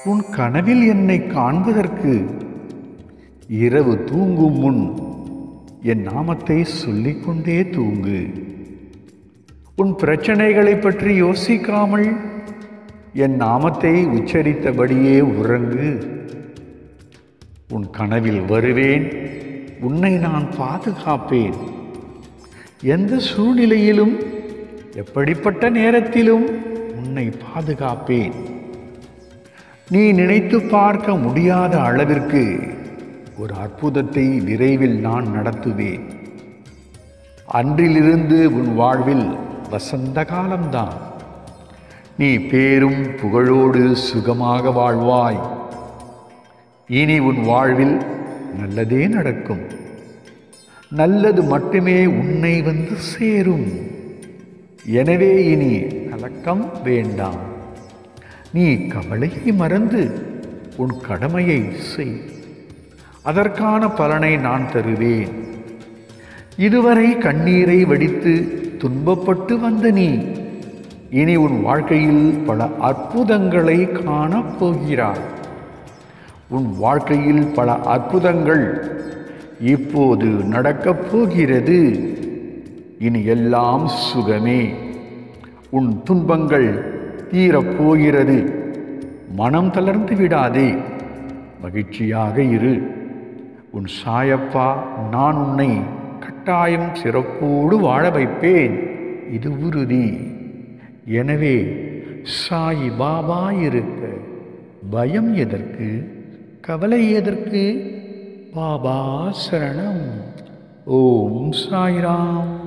உன் கனவில் என்னை காண்பதற்கு இரவு தூங்கும் முன் என் நாமத்தை சொல்லிக்கொண்டே தூங்கு உன் பிரச்சனைகளை பற்றி யோசிக்காமல் என் நாமத்தை உச்சரித்தபடியே உறங்கு உன் கனவில் வருவேன் உன்னை நான் பாதுகாப்பேன் எந்த சூழ்நிலையிலும் எப்படிப்பட்ட நேரத்திலும் உன்னை பாதுகாப்பேன் நீ நினைத்து பார்க்க முடியாத அளவிற்கு ஒரு அற்புதத்தை விரைவில் நான் நடத்துவேன் அன்றிலிருந்து உன் வாழ்வில் வசந்த காலம்தான் நீ பேரும் புகழோடு சுகமாக வாழ்வாய் இனி உன் வாழ்வில் நல்லதே நடக்கும் நல்லது மட்டுமே உன்னை வந்து சேரும் எனவே இனி கலக்கம் வேண்டாம் நீ கவலையை மறந்து உன் கடமையை செய் அதற்கான பலனை நான் தருவேன் இதுவரை கண்ணீரை வடித்து துன்பப்பட்டு வந்த நீ இனி உன் வாழ்க்கையில் பல அற்புதங்களை காணப் போகிறாய் உன் வாழ்க்கையில் பல அற்புதங்கள் இப்போது நடக்கப் போகிறது இனி எல்லாம் சுகமே உன் துன்பங்கள் தீரப்போகிறது மனம் தளர்ந்து விடாதே மகிழ்ச்சியாக இரு உன் சாயப்பா நான் உன்னை கட்டாயம் சிறப்போடு வாழ வைப்பேன் இது உறுதி எனவே சாய் பாபா இருக்க பயம் எதற்கு கவலை எதற்கு பாபா சரணம் ஓம் சாய்ராம்